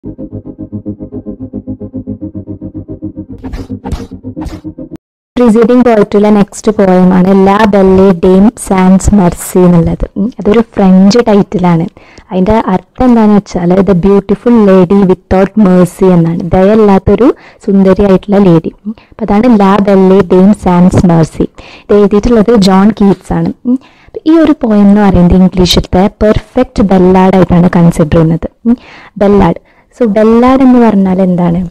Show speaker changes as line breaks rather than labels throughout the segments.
Preceding പോയിട്ടിലെ next പോയമാണ് ലാ Bale ഡെയിം sans mercy എന്നുള്ളത് ഉം, അതൊരു ഫ്രഞ്ച് ടൈറ്റിലാണ് അതിന്റെ അർത്ഥം എന്താണെന്ന് വെച്ചാൽ the beautiful lady without mercy എന്നാണ് ദയല്ലാത്തൊരു സുന്ദരിയായിട്ടുള്ള ലേഡി അപ്പം അതാണ് ലാ ബെല്ലെ ഡെയിം സാൻസ് മെർസി ഇത് എഴുതിയിട്ടുള്ളത് ജോൺ കീറ്റ്സ് ആണ് ഉം. ഈ ഒരു പോയം എന്ന് പറയുന്നത് ഇംഗ്ലീഷിലത്തെ പെർഫെക്റ്റ് ബെല്ലാഡ് ആയിട്ടാണ് കൺസിഡർ ചെയ്യുന്നത് ബെല്ലാഡ് സോ ബെല്ലാഡ് എന്ന് പറഞ്ഞാൽ എന്താണ്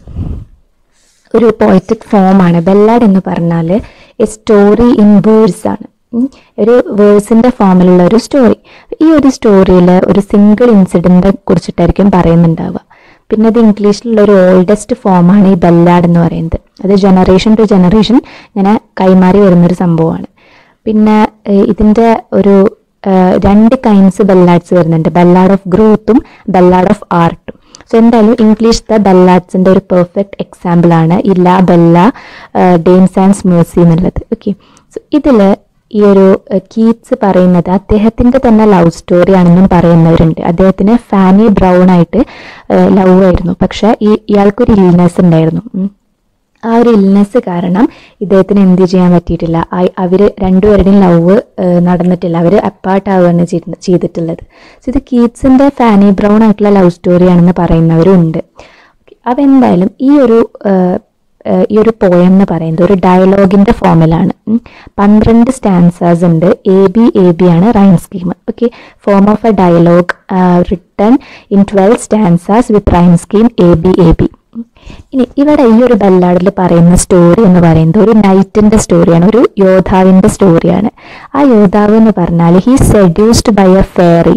ഒരു പോയറ്റിക് ഫോമാണ് ബെല്ലാഡ് എന്ന് പറഞ്ഞാൽ എ സ്റ്റോറി ഇൻ വേഴ്സ് ആണ് ഉം. ഒരു വേഴ്സിന്റെ ഫോമിലുള്ള ഒരു സ്റ്റോറി ഈ ഒരു സ്റ്റോറിയിൽ ഒരു സിംഗിൾ ഇൻസിഡന്റിനെ കുറിച്ചിട്ടായിരിക്കും പറയുന്നുണ്ടാവുക പിന്നെ അത് ഇംഗ്ലീഷിലുള്ള ഒരു ഓൾഡസ്റ്റ് ഫോമാണ് ഈ ബെല്ലാഡ് എന്ന് പറയുന്നത് അത് ജനറേഷൻ ടു ജനറേഷൻ ഇങ്ങനെ കൈമാറി വരുന്നൊരു സംഭവമാണ് പിന്നെ ഏഹ്, ഇതിന്റെ ഒരു ഏഹ്, രണ്ട് കൈൻഡ്സ് ബെല്ലാഡ്സ് വരുന്നുണ്ട് ബെല്ലാഡ് ഓഫ് ഗ്രോത്തും ബെല്ലാഡ് ഓഫ് ആർട്ടും സോ എന്തായാലും ഇംഗ്ലീഷിലത്തെ ബെല്ലാഡ്സിന്റെ ഒരു പെർഫെക്റ്റ് എക്സാമ്പിൾ ആണ് ഈ la bella dames and mercy എന്നുള്ളത് ഓക്കെ സോ ഇതില് ഈ ഒരു കീറ്റ്സ് പറയുന്നത് അദ്ദേഹത്തിന്റെ തന്നെ ലവ് സ്റ്റോറി ആണെന്നും പറയുന്നവരുണ്ട് അദ്ദേഹത്തിന് ഫാനി ബ്രൗൺ ആയിട്ട് ലവ് ആയിരുന്നു പക്ഷെ ഈ ഇയാൾക്കൊരു ഇൽനെസ് ഉണ്ടായിരുന്നു ഉം. ആ ഒരു ഇൽനെസ് കാരണം ഇദ്ദേഹത്തിന് എന്ത് ചെയ്യാൻ പറ്റിയിട്ടില്ല ആ- അവര് രണ്ടുപേരുടെയും ലവ് നടന്നിട്ടില്ല അവര് അപ്പാർട്ട് ആവുകയാണ് ചെയ്ത- ചെയ്തിട്ടുള്ളത് സോ ഇത് കീറ്റ്സിന്റെ ഫാനി ബ്രൗൺ ആയിട്ടുള്ള ലവ് സ്റ്റോറിയാണെന്ന് പറയുന്നവരും ഉണ്ട് അപ്പം എന്തായാലും ഈ ഒരു ഏഹ്, ഏഹ്, ഈ ഒരു പോയം എന്ന് പറയുന്നത് ഒരു ഡയലോഗിന്റെ ഫോമിലാണ് ഉം. പന്ത്രണ്ട് സ്റ്റാൻസാസ് ഉണ്ട് എ ബി എ ബി ആണ് rhyme scheme okay form of a dialogue written in twelve stanzas with rhyme scheme A B A B ഇനി ഇവിടെ ഈ ഒരു ബല്ലാഡിൽ പറയുന്ന സ്റ്റോറി എന്ന് പറയുന്നത് ഒരു നൈറ്റിന്റെ സ്റ്റോറിയാണ് ഒരു യോദ്ധാവിന്റെ സ്റ്റോറിയാണ് ആ യോദ്ധാവ് എന്ന് പറഞ്ഞാൽ he seduced by a fairy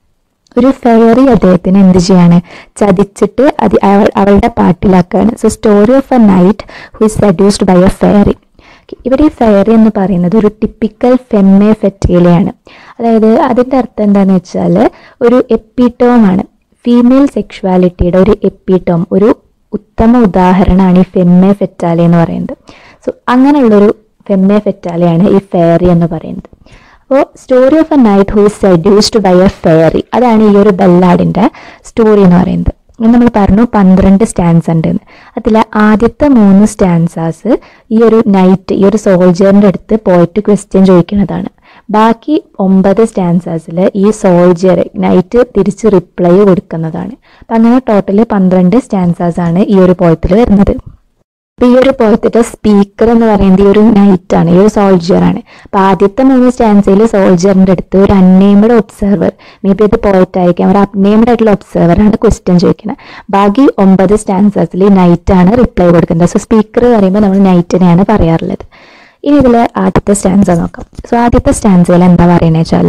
ഒരു ഫെയറി അദ്ദേഹത്തിന് എന്ത് ചെയ്യാണ് ചതിച്ചിട്ട് അത് അവൾ- അവളുടെ പാട്ടിലാക്കാണ് so story of a knight who is seduced by a fairy ഇവിടെ ഈ ഫെയറി എന്ന് പറയുന്നത് ഒരു ടിപ്പിക്കൽ ഫെമ്മെ ഫെറ്റേലയാണ് അതായത് അതിന്റെ അർത്ഥം എന്താണെന്ന് വെച്ചാൽ ഒരു എപ്പിറ്റോമാണ് ഫീമെയിൽ സെക്ഷുവാലിറ്റിയുടെ ഒരു എപ്പിറ്റോം ഒരു ഉത്തമ ഉദാഹരണമാണ് ഈ ഫെമ്മെ ഫെറ്റാലെ എന്ന് പറയുന്നത് സോ അങ്ങനെയുള്ളൊരു ഫെമ്മെ ഫെറ്റാലെയാണ് ഈ ഫെയറി എന്ന് പറയുന്നത് അപ്പോൾ story of a knight who seduced by a fairy അതാണ് ഈ ഒരു ബെല്ലാഡിന്റെ സ്റ്റോറി എന്ന് പറയുന്നത് നമ്മൾ പറഞ്ഞു പന്ത്രണ്ട് സ്റ്റാൻസ് ഉണ്ടെന്ന് അതിൽ ആദ്യത്തെ മൂന്ന് സ്റ്റാൻസാസ് ഈ ഒരു നൈറ്റ് ഈ ഒരു സോൾജറിന്റെ അടുത്ത് പോയിട്ട് ക്വസ്റ്റ്യൻ ചോദിക്കുന്നതാണ് ബാക്കി ഒമ്പത് സ്റ്റാൻസാസിൽ ഈ സോൾജർ നൈറ്റ് തിരിച്ച് റിപ്ലൈ കൊടുക്കുന്നതാണ് അപ്പം അങ്ങനെ ടോട്ടല് പന്ത്രണ്ട് സ്റ്റാൻസാസ് ആണ് ഈ ഒരു പോയത്തിൽ വരുന്നത് അപ്പൊ ഈ ഒരു പോയത്തിന്റെ സ്പീക്കർ എന്ന് പറയുന്നത് ഈ ഒരു നൈറ്റ് ആണ് ഈ ഒരു സോൾജിയർ ആണ് അപ്പൊ ആദ്യത്തെ മൂന്ന് സ്റ്റാൻസയിൽ സോൾജിയറിന്റെ അടുത്ത് ഒരു അൺനെയിംഡ് ഒബ്സർവർ മേ ബി അത് പോയിട്ട് ആയിരിക്കാം ഒരു അൺനെയിംഡ് ആയിട്ടുള്ള ഒബ്സർവർ ആണ് ക്വസ്റ്റ്യൻ ചോദിക്കുന്നത് ബാക്കി ഒമ്പത് സ്റ്റാൻസസിൽ നൈറ്റ് ആണ് റിപ്ലൈ കൊടുക്കുന്നത് സോ സ്പീക്കർ പറയുമ്പോൾ നമ്മൾ നൈറ്റിനെയാണ് പറയാറുള്ളത് ഇനി ഇതിൽ ആദ്യത്തെ സ്റ്റാൻസ നോക്കാം സോ ആദ്യത്തെ സ്റ്റാൻസയിൽ എന്താ പറയുന്നത് വെച്ചാൽ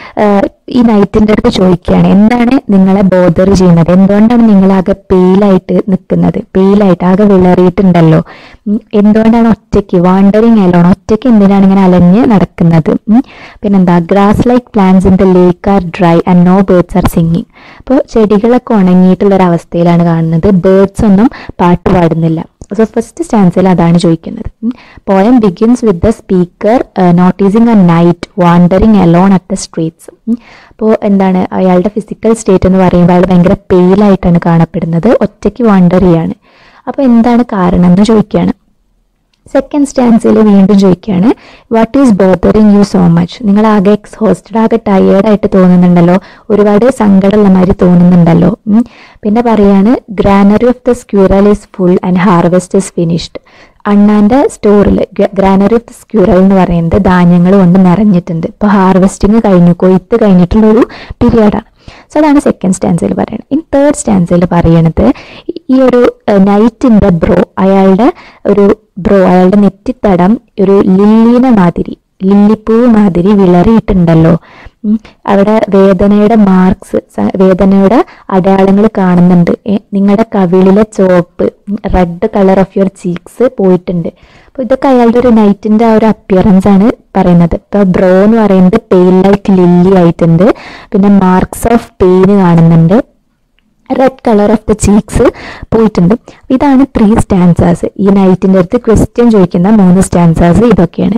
ഈ നൈറ്റിന്റെ അടുത്ത് ചോദിക്കുകയാണ് എന്താണ് നിങ്ങളെ ബോധർ ചെയ്യുന്നത് എന്തുകൊണ്ടാണ് നിങ്ങൾ ആകെ പെയിലായിട്ട് നിൽക്കുന്നത് പെയിലായിട്ട് ആകെ വിളറിയിട്ടുണ്ടല്ലോ ഉം, എന്തുകൊണ്ടാണ് ഒറ്റയ്ക്ക് വാണ്ടറിങ് അലോൺ ഒറ്റയ്ക്ക് എന്തിനാണ് ഇങ്ങനെ അലഞ്ഞ് നടക്കുന്നത് ഉം, പിന്നെന്താ grass like plants in the lake are dry and no birds are singing അപ്പോൾ ചെടികളൊക്കെ ഉണങ്ങിയിട്ടുള്ള ഒരു അവസ്ഥയിലാണ് കാണുന്നത് ബേർഡ്സ് ഒന്നും പാട്ട് പാടുന്നില്ല സോ ഫസ്റ്റ് സ്റ്റാൻസിൽ അതാണ് ചോദിക്കുന്നത് poem begins with the speaker noticing a knight wandering alone at the streets അപ്പോൾ എന്താണ് അയാളുടെ ഫിസിക്കൽ സ്റ്റേറ്റ് എന്ന് പറയുമ്പോൾ അയാൾ ഭയങ്കര പെയിലായിട്ടാണ് കാണപ്പെടുന്നത് ഒറ്റയ്ക്ക് വാണ്ടർ ചെയ്യാണ് അപ്പോൾ എന്താണ് കാരണം എന്ന് ചോദിക്കുകയാണ് സെക്കൻഡ് സ്റ്റാൻസിൽ വീണ്ടും ചോദിക്കുകയാണ് what is bothering you so much നിങ്ങൾ ആകെ എക്സോസ്റ്റഡ് ആകെ ടയേർഡ് ആയിട്ട് തോന്നുന്നുണ്ടല്ലോ ഒരുപാട് സങ്കടമുള്ള മാതിരി തോന്നുന്നുണ്ടല്ലോ ഉം. പിന്നെ പറയാണ് granary of the squirrel is full and harvest is finished അണ്ണാന്റെ സ്റ്റോറിൽ ഗ്രാനറി ഓഫ് ദ സ്ക്യൂറൽ എന്ന് പറയുന്നത് ധാന്യങ്ങൾ കൊണ്ട് നിറഞ്ഞിട്ടുണ്ട് ഇപ്പോൾ ഹാർവെസ്റ്റിംഗ് കഴിഞ്ഞു കൊയ്ത്ത് കഴിഞ്ഞിട്ടുള്ള ഒരു പീരിയഡാണ് സോ അതാണ് സെക്കൻഡ് സ്റ്റാൻസിൽ പറയുന്നത് ഇൻ തേർഡ് സ്റ്റാൻസിൽ പറയണത് ഈ ഒരു നൈറ്റിന്റെ ബ്രോ അയാളുടെ ഒരു ബ്രോ അയാളുടെ നെറ്റിത്തടം ഒരു ലില്ലീനെ മാതിരി ലില്ലിപ്പൂവ് മാതിരി വിളറിയിട്ടുണ്ടല്ലോ ഉം. അവിടെ വേദനയുടെ മാർക്സ് വേദനയുടെ അടയാളങ്ങൾ കാണുന്നുണ്ട് നിങ്ങളുടെ കവിളിലെ ചുവപ്പ് red colour of your cheeks പോയിട്ടുണ്ട് അപ്പൊ ഇതൊക്കെ അയാളുടെ ഒരു നൈറ്റിന്റെ ആ ഒരു അപ്പിയറൻസ് ആണ് പറയുന്നത് ഇപ്പൊ ബ്രോ എന്ന് പറയുന്നത് പെയിൽ ലൈക്ക് ലില്ലി ആയിട്ടുണ്ട് പിന്നെ മാർക്സ് ഓഫ് പെയിൻ കാണുന്നുണ്ട് red colour of the cheeks പോയിട്ടുണ്ട് ഇതാണ് ത്രീ സ്റ്റാൻസാസ് ഈ നൈറ്റിന്റെ അടുത്ത് ക്വസ്റ്റ്യൻ ചോദിക്കുന്ന മൂന്ന് സ്റ്റാൻസാസ് ഇതൊക്കെയാണ്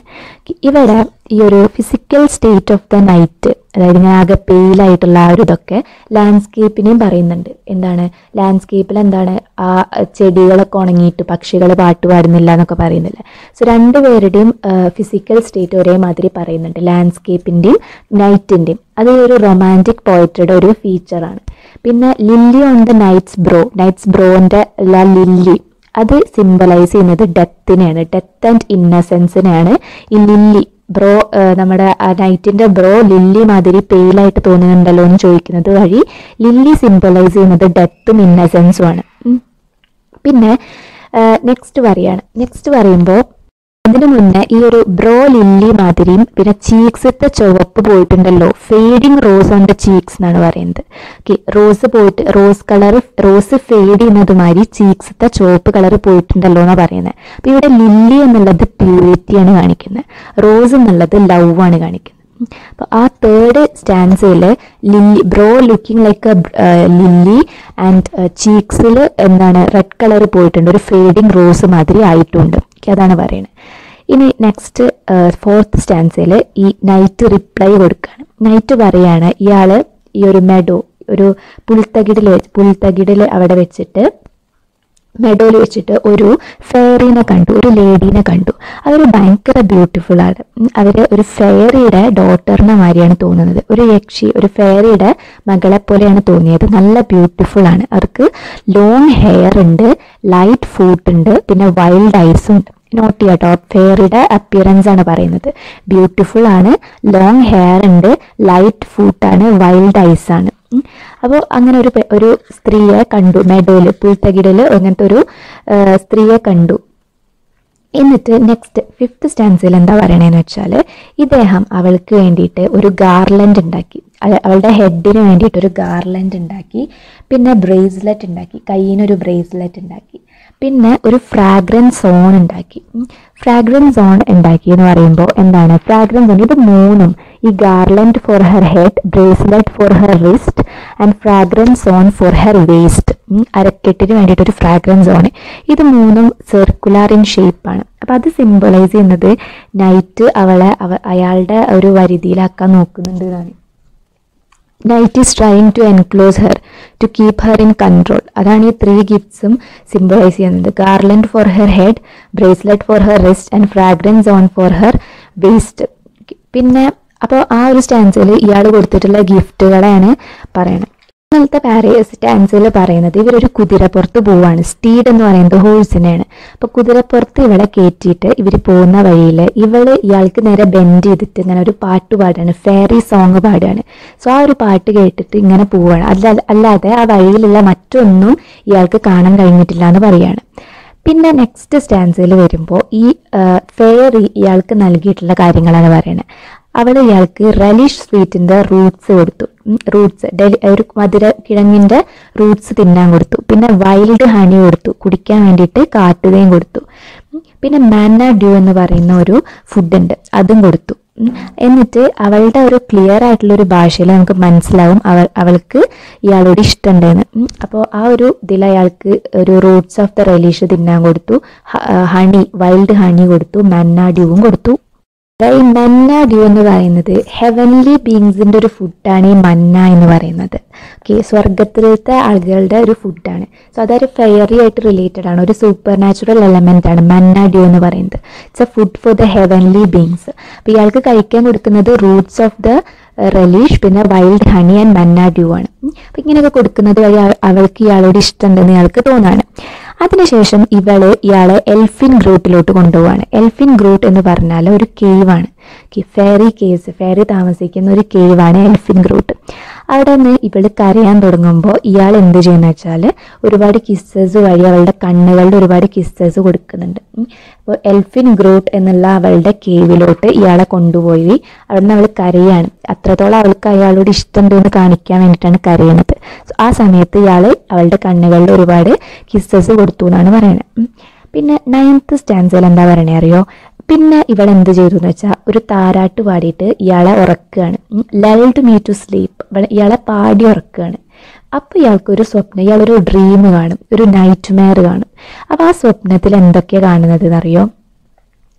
ഇവിടെ ഈ ഒരു physical state of the knight അതായത് ഇങ്ങനെ ആകെ പെയിലായിട്ടുള്ള ആ ഒരു ഇതൊക്കെ ലാൻഡ്സ്കേപ്പിനെയും പറയുന്നുണ്ട് എന്താണ് ലാൻഡ്സ്കേപ്പിൽ എന്താണ് ആ ചെടികളൊക്കെ ഉണങ്ങിയിട്ട് പക്ഷികൾ പാട്ട് പാടുന്നില്ല എന്നൊക്കെ പറയുന്നില്ല സോ രണ്ടുപേരുടെയും ഫിസിക്കൽ സ്റ്റേറ്റ് ഒരേമാതിരി പറയുന്നുണ്ട് ലാൻഡ്സ്കേപ്പിൻ്റെയും നൈറ്റിൻ്റെയും അത് ഈ ഒരു റൊമാൻറ്റിക് പോയട്രിയുടെ ഒരു ഫീച്ചറാണ് പിന്നെ lily on the knight's brow knight's ബ്രോൻ്റെ ല ലില്ലി അത് സിംബലൈസ് ചെയ്യുന്നത് ഡെത്തിനെയാണ് ഡെത്ത് ആൻഡ് ഇന്നസെൻസിനെയാണ് ഈ ലില്ലി ബ്രോ നമ്മുടെ ആ നൈറ്റിന്റെ ബ്രോ ലില്ലി മാതിരി പെയിലായിട്ട് തോന്നുന്നുണ്ടല്ലോ എന്ന് ചോദിക്കുന്നത് വഴി ലില്ലി സിംബലൈസ് ചെയ്യുന്നത് ഡെത്തും ഇന്നസെൻസും ആണ് ഉം. പിന്നെ നെക്സ്റ്റ് പറയാണ് നെക്സ്റ്റ് പറയുമ്പോൾ അതിനു മുന്നേ ഈ ഒരു ബ്രോ ലില്ലി മാതിരിയും പിന്നെ ചീക്സത്തെ ചുവപ്പ് പോയിട്ടുണ്ടല്ലോ fading rose on the cheeks എന്നാണ് പറയുന്നത് ഓക്കെ റോസ് പോയിട്ട് റോസ് കളർ റോസ് ഫേഡ് ചെയ്യുന്നത് മാതിരി ചീക്സത്തെ ചുവപ്പ് കളർ പോയിട്ടുണ്ടല്ലോ എന്നാണ് പറയുന്നത് അപ്പൊ ഇവിടെ ലില്ലി എന്നുള്ളത് പ്യൂരിറ്റിയാണ് കാണിക്കുന്നത് റോസ് എന്നുള്ളത് ലവ് ആണ് കാണിക്കുന്നത് അപ്പൊ ആ തേർഡ് സ്റ്റാൻസയിൽ lily brow looking like lily and ചീക്സിൽ എന്താണ് റെഡ് കളർ പോയിട്ടുണ്ട് ഒരു ഫേഡിങ് റോസ് മാതിരി ആയിട്ടുണ്ട് Okay, അതാണ് പറയുന്നത് ഇനി നെക്സ്റ്റ് ഫോർത്ത് സ്റ്റാൻസയിൽ ഈ നൈറ്റ് റിപ്ലൈ കൊടുക്കുകയാണ് നൈറ്റ് പറയാണ് ഇയാള് ഈ ഒരു മെഡോ ഒരു പുൽത്തകിടിൽ പുൽത്തകിടിൽ അവിടെ വെച്ചിട്ട് മെഡോയിൽ വെച്ചിട്ട് ഒരു ഫെയറിനെ കണ്ടു ഒരു ലേഡീനെ കണ്ടു അവർ ഭയങ്കര ബ്യൂട്ടിഫുൾ ആണ് ഉം, അവര് ഒരു ഫെയറിയുടെ ഡോട്ടറിനെ മാതിരിയാണ് തോന്നുന്നത് ഒരു യക്ഷി ഒരു ഫെയറിയുടെ മകളെ പോലെയാണ് തോന്നിയത് നല്ല ബ്യൂട്ടിഫുൾ ആണ് അവർക്ക് ലോങ് ഹെയർ ഉണ്ട് ലൈറ്റ് ഫൂട്ട് ഉണ്ട് പിന്നെ വൈൽഡ് ഐസും ഉണ്ട് നോട്ട് ചെയ്യാട്ടോ ഫെയറിയുടെ അപ്പിയറൻസ് ആണ് പറയുന്നത് ബ്യൂട്ടിഫുൾ ആണ് ലോങ് ഹെയർ ഉണ്ട് ലൈറ്റ് ഫൂട്ടാണ് വൈൽഡ് ഐസ് ആണ് അപ്പോൾ അങ്ങനെ ഒരു പെ- ഒരു സ്ത്രീയെ കണ്ടു മെഡോയില് പുൽത്തകിടില് അങ്ങനത്തെ ഒരു ആ, സ്ത്രീയെ കണ്ടു എന്നിട്ട് നെക്സ്റ്റ് ഫിഫ്ത്ത് സ്റ്റാൻസിൽ എന്താ പറയണേന്ന് വെച്ചാൽ ഇദ്ദേഹം അവൾക്ക് വേണ്ടിയിട്ട് ഒരു ഗാർലൻഡ് ഉണ്ടാക്കി അല്ല, അവളുടെ ഹെഡിന് വേണ്ടിയിട്ട് ഒരു ഗാർലൻഡ് ഉണ്ടാക്കി പിന്നെ ബ്രേസ്ലെറ്റ് ഉണ്ടാക്കി കയ്യിനൊരു ബ്രേസ്ലെറ്റ് ഉണ്ടാക്കി പിന്നെ ഒരു ഫ്രാഗ്രൻസ് സോൺ ഉണ്ടാക്കി ഫ്രാഗ്രൻസ് സോൺ ഉണ്ടാക്കി എന്ന് പറയുമ്പോൾ എന്താണ് ഫ്രാഗ്രൻസ് സോൺ ഇത് മൂന്നും ഈ garland for her head bracelet for her wrist and fragrance zone for her waist അരക്കെട്ടിന് വേണ്ടിയിട്ട് ഒരു ഫ്രാഗ്രൻസ് സോൺ ഇത് മൂന്നും സർക്കുലാർ ഇൻ ഷേപ്പാണ് അപ്പം അത് സിംബലൈസ് ചെയ്യുന്നത് നൈറ്റ് അവളെ അവ അയാളുടെ ഒരു വരുതിയിലാക്കാൻ നോക്കുന്നുണ്ട് എന്നാണ് knight is trying to enclose her to keep her in control അതാണ് ഈ ത്രീ ഗിഫ്റ്റ്സും സിംബലൈസ് ചെയ്യുന്നത് garland for her head bracelet for her wrist and fragrance on for her waist പിന്നെ അപ്പോൾ ആ ഒരു സ്റ്റാൻസിൽ ഇയാൾ കൊടുത്തിട്ടുള്ള ഗിഫ്റ്റുകളെയാണ് പറയണത് ഇന്നലത്തെ പാരേസ് സ്റ്റാൻസിൽ പറയുന്നത് ഇവരൊരു കുതിരപ്പുറത്ത് പോവാണ് സ്റ്റീഡ് എന്ന് പറയുന്നത് ഹോഴ്സിനെയാണ് അപ്പൊ കുതിരപ്പുറത്ത് ഇവളെ കയറ്റിയിട്ട് ഇവർ പോകുന്ന വഴിയിൽ ഇവള് ഇയാൾക്ക് നേരെ ബെൻഡ് ചെയ്തിട്ട് ഇങ്ങനെ ഒരു പാട്ട് പാടുകയാണ് ഫെയറി സോങ് പാടുകയാണ് സോ ആ ഒരു പാട്ട് കേട്ടിട്ട് ഇങ്ങനെ പോവുകയാണ് അല്ല അല്ലാതെ ആ വഴിയിലുള്ള മറ്റൊന്നും ഇയാൾക്ക് കാണാൻ കഴിഞ്ഞിട്ടില്ല എന്ന് പറയാണ് പിന്നെ നെക്സ്റ്റ് സ്റ്റാൻസിൽ വരുമ്പോൾ ഈ ഫെയറി ഇയാൾക്ക് നൽകിയിട്ടുള്ള കാര്യങ്ങളാണ് പറയുന്നത് അവൾ ഇയാൾക്ക് റലിഷ് സ്വീറ്റിന്റെ റൂട്ട്സ് കൊടുത്തു റൂട്ട്സ് ഡെലി ഒരു മധുര കിഴങ്ങിന്റെ റൂട്ട്സ് തിന്നാൻ കൊടുത്തു പിന്നെ വൈൽഡ് ഹണി കൊടുത്തു കുടിക്കാൻ വേണ്ടിയിട്ട് കാട്ടുകയും കൊടുത്തു ഉം. പിന്നെ മാന ഡ്യൂ എന്ന് പറയുന്ന ഒരു ഫുഡ് ഉണ്ട് അതും കൊടുത്തു ഉം. എന്നിട്ട് അവളുടെ ഒരു ക്ലിയർ ആയിട്ടുള്ള ഒരു ഭാഷയിൽ നമുക്ക് മനസ്സിലാവും അവൾ അവൾക്ക് ഇയാളോട് ഇഷ്ടമുണ്ടെന്ന് അപ്പോൾ ആ ഒരു ഇതിൽ അയാൾക്ക് ഒരു റൂട്ട്സ് ഓഫ് ദ റെലീഷ് തിന്നാൻ കൊടുത്തു ഹണി വൈൽഡ് ഹണി കൊടുത്തു മന്ന ഡ്യൂവും കൊടുത്തു ഈ മന്ന ഡ്യൂ എന്ന് പറയുന്നത് ഹെവൻലി ബീങ്സിന്റെ ഒരു ഫുഡാണ് ഈ മന്ന എന്ന് പറയുന്നത് ഓക്കെ സ്വർഗത്തിലത്തെ ആളുകളുടെ ഒരു ഫുഡാണ് സോ അതൊരു ഫെയറി ആയിട്ട് റിലേറ്റഡ് ആണ് ഒരു സൂപ്പർ നാച്ചുറൽ എലമെന്റ് ആണ് മന്ന ഡ്യൂ എന്ന് പറയുന്നത് it's a food for the heavenly beings അപ്പൊ ഇയാൾക്ക് കഴിക്കാൻ കൊടുക്കുന്നത് റൂട്ട്സ് ഓഫ് ദ റലീഷ് പിന്നെ wild honey and manna dew ആണ് ഉം. അപ്പൊ ഇങ്ങനെയൊക്കെ കൊടുക്കുന്നത് വഴി അവ- അവൾക്ക് ഇയാളോട് ഇഷ്ടമുണ്ടെന്ന് ഇയാൾക്ക് തോന്നാണ് അതിനുശേഷം ഇവള് ഇയാളെ എൽഫിൻ ഗ്രൂട്ടിലോട്ട് കൊണ്ടുപോവാണ് എൽഫിൻ ഗ്രൂട്ട് എന്ന് പറഞ്ഞാൽ ഒരു കേവാണ് ഫെയറി കേസ് ഫെയറി താമസിക്കുന്ന ഒരു കേവാണ് എൽഫിൻ ഗ്രൂട്ട് അവിടെ നിന്ന് ഇവള് കരയാൻ തുടങ്ങുമ്പോൾ ഇയാൾ എന്ത് ചെയ്യുന്ന വെച്ചാൽ ഒരുപാട് കിസ്സസ് വഴി അവളുടെ കണ്ണുകളുടെ ഒരുപാട് കിസ്സസ് കൊടുക്കുന്നുണ്ട് അപ്പോൾ എൽഫിൻ ഗ്രൂട്ട് എന്നുള്ള അവളുടെ കേവിലോട്ട് ഇയാളെ കൊണ്ടുപോയി അവിടെ നിന്ന് അവൾ കരയാണ് അത്രത്തോളം അവൾക്ക് അയാളോട് ഇഷ്ടമുണ്ട് എന്ന് കാണിക്കാൻ വേണ്ടിയിട്ടാണ് കരയുന്നത് So, ആ സമയത്ത് ഇയാൾ അവളുടെ കണ്ണുകളിൽ ഒരുപാട് കിസ്സസ് കൊടുത്തു എന്നാണ് പറയുന്നത് ഉം. പിന്നെ നയൻത്ത് സ്റ്റാൻസിൽ എന്താ പറയണേ അറിയോ പിന്നെ ഇവൾ എന്ത് ചെയ്തു എന്ന് വെച്ചാൽ ഒരു താരാട്ട് പാടിയിട്ട് ഇയാളെ ഉറക്കുകയാണ് ലൾഡ് മീ ടു സ്ലീപ്പ് ഇയാളെ പാടി ഉറക്കുകയാണ് അപ്പോൾ ഇയാൾക്ക് ഒരു സ്വപ്നം ഇയാളൊരു ഡ്രീം കാണും ഒരു നൈറ്റ് മെയർ കാണും അപ്പോൾ ആ സ്വപ്നത്തിൽ എന്തൊക്കെയാണ് കാണുന്നത് എന്നറിയോ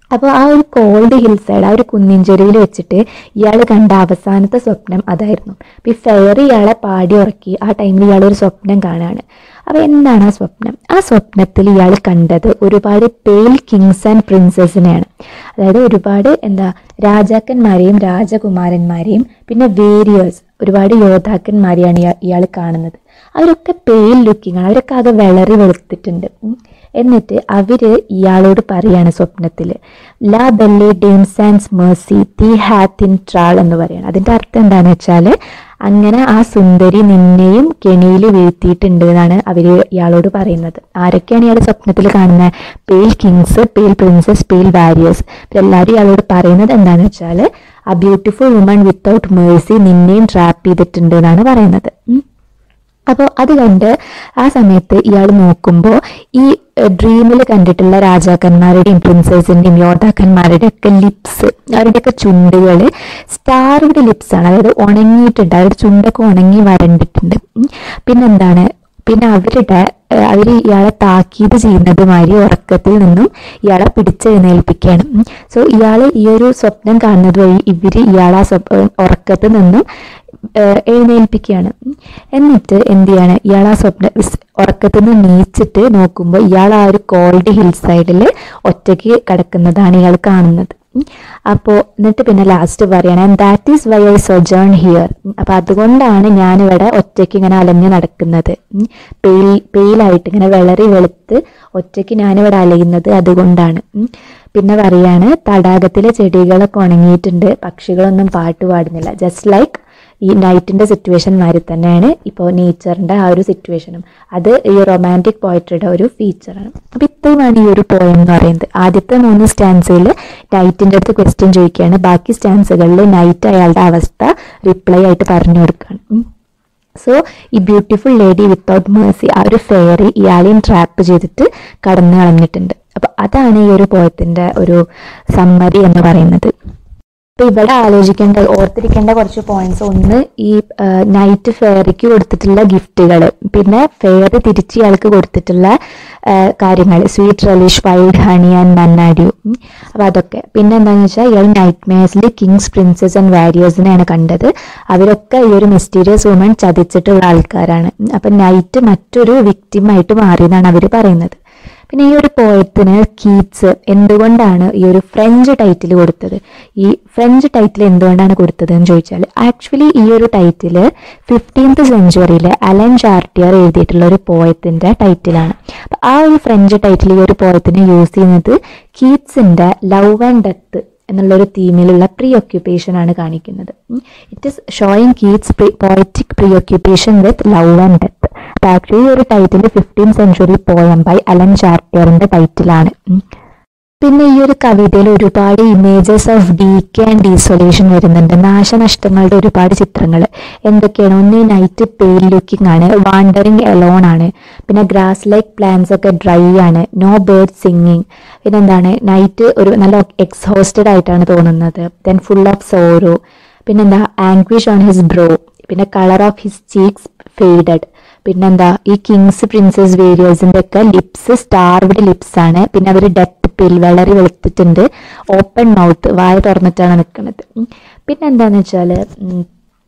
അപ്പോൾ ആ ഒരു കോൾഡ് ഹിൽ സൈഡ് ആ ഒരു കുന്നിൻ ചെരുവിൽ വെച്ചിട്ട് ഇയാൾ കണ്ട അവസാനത്തെ സ്വപ്നം അതായിരുന്നു അപ്പോൾ ഈ ഫെയർ ഇയാളെ പാടി ഉറക്കി ആ ടൈമിൽ ഇയാൾ ഒരു സ്വപ്നം കാണുകയാണ് അപ്പോൾ എന്താണ് ആ സ്വപ്നം ആ സ്വപ്നത്തിൽ ഇയാൾ കണ്ടത് ഒരുപാട് പേൽ കിങ്സ് ആൻഡ് പ്രിൻസസിനെയാണ് അതായത് ഒരുപാട് എന്താ രാജാക്കന്മാരെയും രാജകുമാരന്മാരെയും പിന്നെ വേരിയേഴ്സ് ഒരുപാട് യോദ്ധാക്കന്മാരെയാണ് ഇയാൾ ഇയാൾ കാണുന്നത് അവരൊക്കെ പെയിൽ ലുക്കിംഗ് ആണ് അവരൊക്കെ ആകെ വിളറി വെളുത്തിട്ടുണ്ട് ഉം. എന്നിട്ട് അവര് ഇയാളോട് പറയാണ് സ്വപ്നത്തിൽ ലാ ബെല്ലെ ഡെയിംസ് ആൻഡ് മേഴ്സി തി ഹാത്ത് ഇൻ ട്രാൾ എന്ന് പറയാണ് അതിന്റെ അർത്ഥം എന്താണെന്ന് വെച്ചാൽ അങ്ങനെ ആ സുന്ദരി നിന്നെയും കെണിയിൽ വീഴ്ത്തിയിട്ടുണ്ട് എന്നാണ് അവര് ഇയാളോട് പറയുന്നത് ആരൊക്കെയാണ് ഇയാൾ സ്വപ്നത്തിൽ കാണുന്നത് pale kings pale princes pale warriors എല്ലാവരും ഇയാളോട് പറയുന്നത് എന്താണെന്ന് വെച്ചാൽ ആ ബ്യൂട്ടിഫുൾ വുമൺ വിത്തൗട്ട് മേഴ്സി നിന്നെയും ട്രാപ്പ് ചെയ്തിട്ടുണ്ട് എന്നാണ് പറയുന്നത് ഉം. അപ്പോൾ അത് കണ്ട് ആ സമയത്ത് ഇയാൾ നോക്കുമ്പോൾ ഈ ഡ്രീമിൽ കണ്ടിട്ടുള്ള രാജാക്കന്മാരുടെയും പ്രിൻസസിന്റെയും യോദ്ധാക്കന്മാരുടെ ഒക്കെ ലിപ്സ് അവരുടെയൊക്കെ ചുണ്ടുകൾ സ്റ്റാർഡ് ലിപ്സ് ആണ് അതായത് ഉണങ്ങിയിട്ടുണ്ട് അവരുടെ ചുണ്ടൊക്കെ ഉണങ്ങി വരണ്ടിട്ടുണ്ട് ഉം. പിന്നെന്താണ് പിന്നെ അവരുടെ അവർ ഇയാളെ താക്കീത് ചെയ്യുന്നത് മാതിരി ഉറക്കത്തിൽ നിന്നും ഇയാളെ പിടിച്ചെഴുന്നേൽപ്പിക്കുകയാണ് സോ ഇയാൾ ഈ ഒരു സ്വപ്നം കാണുന്നത് വഴി ഇവർ ഇയാളെ ആ സ്വപ് ഉറക്കത്തിൽ നിന്നും ഏഹ് എഴുന്നേൽപ്പിക്കുകയാണ് ഉം. എന്നിട്ട് എന്ത് ചെയ്യാണ് ഇയാൾ ആ സ്വപ്ന സ് ഉറക്കത്തിൽ നിന്ന് നീച്ചിട്ട് നോക്കുമ്പോൾ ഇയാൾ ആ ഒരു കോൾഡ് ഹിൽ സൈഡിൽ ഒറ്റയ്ക്ക് കിടക്കുന്നതാണ് ഇയാൾ കാണുന്നത് അപ്പോൾ എന്നിട്ട് പിന്നെ ലാസ്റ്റ് പറയണം and that is why I sojourn here അപ്പം അതുകൊണ്ടാണ് ഞാനിവിടെ ഒറ്റയ്ക്ക് ഇങ്ങനെ അലഞ്ഞു നടക്കുന്നത് ഉം. പെയിൽ പെയിലായിട്ട് ഇങ്ങനെ വിളറി വെളുത്ത് ഒറ്റയ്ക്ക് ഞാനിവിടെ അലയുന്നത് അതുകൊണ്ടാണ് ഉം. പിന്നെ പറയാണ് തടാകത്തിലെ ചെടികളൊക്കെ ഉണങ്ങിയിട്ടുണ്ട് പക്ഷികളൊന്നും പാട്ട് പാടുന്നില്ല ജസ്റ്റ് ലൈക്ക് ഈ നൈറ്റിന്റെ സിറ്റുവേഷൻ മാതിരി തന്നെയാണ് ഇപ്പോൾ നേച്ചറിന്റെ ആ ഒരു സിറ്റുവേഷനും അത് ഈ റൊമാൻറ്റിക് പോയട്രിയുടെ ഒരു ഫീച്ചറാണ് അപ്പൊ ഇത്രയുമാണ് ഈ ഒരു പോയം എന്ന് പറയുന്നത് ആദ്യത്തെ മൂന്ന് സ്റ്റാൻസിൽ നൈറ്റിന്റെ അടുത്ത് ക്വസ്റ്റ്യൻ ചോദിക്കുകയാണ് ബാക്കി സ്റ്റാൻസുകളിൽ നൈറ്റ് അയാളുടെ അവസ്ഥ റിപ്ലൈ ആയിട്ട് പറഞ്ഞു കൊടുക്കുകയാണ് ഉം. സോ ഈ ബ്യൂട്ടിഫുൾ ലേഡി വിത്തൗട്ട് മേഴ്സി ആ ഒരു ഫെയറി ഇയാളെയും ട്രാപ്പ് ചെയ്തിട്ട് കടന്നു കളഞ്ഞിട്ടുണ്ട് അപ്പൊ അതാണ് ഈ ഒരു പോയത്തിന്റെ ഒരു സമ്മറി എന്ന് പറയുന്നത് അപ്പൊ ഇവിടെ ആലോചിക്കേണ്ട ഓർത്തിരിക്കേണ്ട കുറച്ച് പോയിന്റ്സ് ഒന്ന് ഈ നൈറ്റ് ഫെയറിക്ക് കൊടുത്തിട്ടുള്ള ഗിഫ്റ്റുകൾ പിന്നെ ഫെയർ തിരിച്ച് ഇയാൾക്ക് കൊടുത്തിട്ടുള്ള കാര്യങ്ങൾ sweet relish wild honey and manna dew അപ്പൊ അതൊക്കെ പിന്നെ എന്താണെന്ന് വെച്ചാൽ ഇയാൾ നൈറ്റ് മേഴ്സിൽ കിങ്സ് പ്രിൻസസ് ആൻഡ് വാരിയേഴ്സിനെയാണ് കണ്ടത് അവരൊക്കെ ഈ ഒരു മിസ്റ്റീരിയസ് വുമൺ ചതിച്ചിട്ടുള്ള ആൾക്കാരാണ് ഉം. അപ്പൊ നൈറ്റ് മറ്റൊരു വിക്റ്റിമായിട്ട് മാറിയെന്നാണ് അവർ പറയുന്നത് പിന്നെ ഈ ഒരു പോയത്തിന് കീറ്റ്സ് എന്തുകൊണ്ടാണ് ഈ ഒരു ഫ്രഞ്ച് ടൈറ്റിൽ കൊടുത്തത് ഈ ഫ്രഞ്ച് ടൈറ്റിൽ എന്തുകൊണ്ടാണ് കൊടുത്തത് എന്ന് ചോദിച്ചാൽ ആക്ച്വലി ഈ ഒരു ടൈറ്റിൽ ഫിഫ്റ്റീൻത്ത് സെഞ്ചുറിയിൽ അലൻ ചാർട്ടിയർ എഴുതിയിട്ടുള്ള ഒരു പോയത്തിന്റെ ടൈറ്റിലാണ് അപ്പൊ ആ ഒരു ഫ്രഞ്ച് ടൈറ്റിൽ ഈ ഒരു പോയത്തിന് യൂസ് ചെയ്യുന്നത് കീറ്റ്സിന്റെ ലവ് ആൻഡ് ഡെത്ത് എന്നുള്ള ഒരു തീമിലുള്ള പ്രീ ഒക്യുപ്പേഷൻ ആണ് കാണിക്കുന്നത് it is showing Keats poetic preoccupation with love and death അപ്പൊ ആക്ച്വലി ഈ ഒരു title fifteen century poem by Alain ചാർട്ടിയറിന്റെ ടൈറ്റിലാണ് ഉം. പിന്നെ ഈ ഒരു കവിതയിൽ ഒരുപാട് images of decay and desolation വരുന്നുണ്ട് നാശനഷ്ടങ്ങളുടെ ഒരുപാട് ചിത്രങ്ങൾ എന്തൊക്കെയാണ് ഒന്ന് ഈ നൈറ്റ് പെയിൽ ലുക്കിംഗ് ആണ് വാണ്ടറിങ് എലോൺ ആണ് പിന്നെ ഗ്രാസ് ലൈക്ക് പ്ലാന്റ്സ് ഒക്കെ ഡ്രൈ ആണ് നോ ബേർഡ് സിംഗിങ് പിന്നെ എന്താണ് നൈറ്റ് ഒരു നല്ല എക്സോസ്റ്റഡ് ആയിട്ടാണ് തോന്നുന്നത് ദെൻ ഫുൾ ഓഫ് സോറോ പിന്നെന്താ ആംഗ്വിഷ് ഓൺ ഹിസ് ബ്രോ പിന്നെ colour of his cheeks faded പിന്നെന്താ ഈ കിങ്സ് പ്രിൻസസ് വേരിയേഴ്സിന്റെ ഒക്കെ ലിപ്സ് സ്റ്റാർവ്ഡ് ലിപ്സ് ആണ് പിന്നെ അവർ ഡെത്ത് പിൽ വളറി വെളുത്തിട്ടുണ്ട് ഓപ്പൺ മൗത്ത് വായ തുറന്നിട്ടാണ് നിൽക്കുന്നത് പിന്നെ എന്താന്ന് വെച്ചാല് ഉം,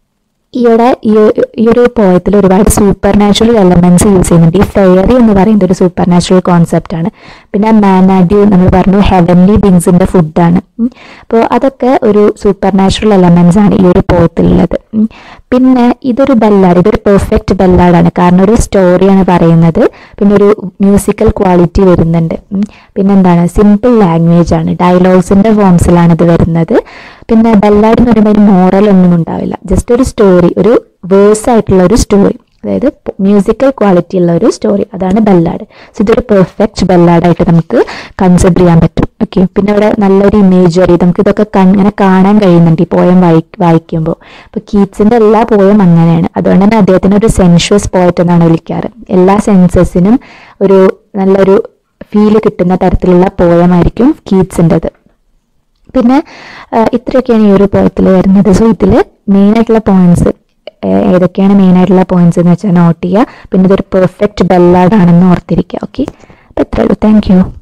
ഈയിടെ ഈ ഈ ഒരു പോയത്തിൽ ഒരുപാട് സൂപ്പർ നാച്ചുറൽ എലമെന്റ്സ് യൂസ് ചെയ്യുന്നുണ്ട് ഈ ഫെയറി എന്ന് പറയുന്നത് ഒരു സൂപ്പർ നാച്ചുറൽ കോൺസെപ്റ്റ് ആണ് പിന്നെ മാനാഡ്യൂ നമ്മൾ പറഞ്ഞു ഹെവൻലി ബിങ്സിന്റെ ഫുഡാണ് അപ്പോൾ അതൊക്കെ ഒരു സൂപ്പർ നാച്ചുറൽ എലമെന്റ്സ് ആണ് ഈ ഒരു പോയത്തിലുള്ളത് ഉം. പിന്നെ ഇതൊരു ബെല്ലാഡ് ഇതൊരു പെർഫെക്റ്റ് ബെല്ലാഡാണ് കാരണം ഒരു സ്റ്റോറിയാണ് പറയുന്നത് പിന്നെ ഒരു മ്യൂസിക്കൽ ക്വാളിറ്റി വരുന്നുണ്ട് ഉം. പിന്നെന്താണ് സിമ്പിൾ ലാംഗ്വേജ് ആണ് ഡയലോഗ്സിന്റെ ഫോംസിലാണ് ഇത് വരുന്നത് പിന്നെ ബെല്ലാഡ് എന്ന് പറയുമ്പോൾ ഒരു മോറൽ ഒന്നും ഉണ്ടാവില്ല ജസ്റ്റ് ഒരു സ്റ്റോറി ഒരു വേഴ്സ് ആയിട്ടുള്ള ഒരു സ്റ്റോറി അതായത് മ്യൂസിക്കൽ ക്വാളിറ്റി ഉള്ള ഒരു സ്റ്റോറി അതാണ് ബെല്ലാഡ് സോ ഇതൊരു പെർഫെക്റ്റ് ബെല്ലാഡായിട്ട് നമുക്ക് കൺസിഡർ ചെയ്യാൻ പറ്റും ഓക്കെ പിന്നെ ഇവിടെ നല്ലൊരു ഇമേജറി നമുക്ക് ഇതൊക്കെ കൺ- ഇങ്ങനെ കാണാൻ കഴിയുന്നുണ്ട് ഈ പോയം വായി വായിക്കുമ്പോൾ അപ്പോൾ കീറ്റ്സിന്റെ എല്ലാ പോയം അങ്ങനെയാണ് അതുകൊണ്ട് തന്നെ അദ്ദേഹത്തിന് ഒരു സെൻഷ്വസ് പോയറ്റ് എന്നാണ് വിളിക്കാറ് എല്ലാ സെൻസസിനും ഒരു നല്ലൊരു ഫീല് കിട്ടുന്ന തരത്തിലുള്ള പോയമായിരിക്കും കീറ്റ്സിൻ്റെത് പിന്നെ ആ, ഇത്രയൊക്കെയാണ് ഈ ഒരു പോയത്തിൽ വരുന്നത് സോ ഇതിൽ മെയിൻ ആയിട്ടുള്ള പോയിന്റ്സ് ഏതൊക്കെയാണ് മെയിൻ ആയിട്ടുള്ള പോയിന്റ്സ് എന്ന് വെച്ചാൽ നോട്ട് ചെയ്യുക പിന്നെ ഇതൊരു പെർഫെക്റ്റ് ബെല്ലാഡ് ആണെന്ന് ഓർത്തിരിക്കുക ഓക്കെ അപ്പോൾ ഇത്രേ ഉള്ളൂ താങ്ക് യു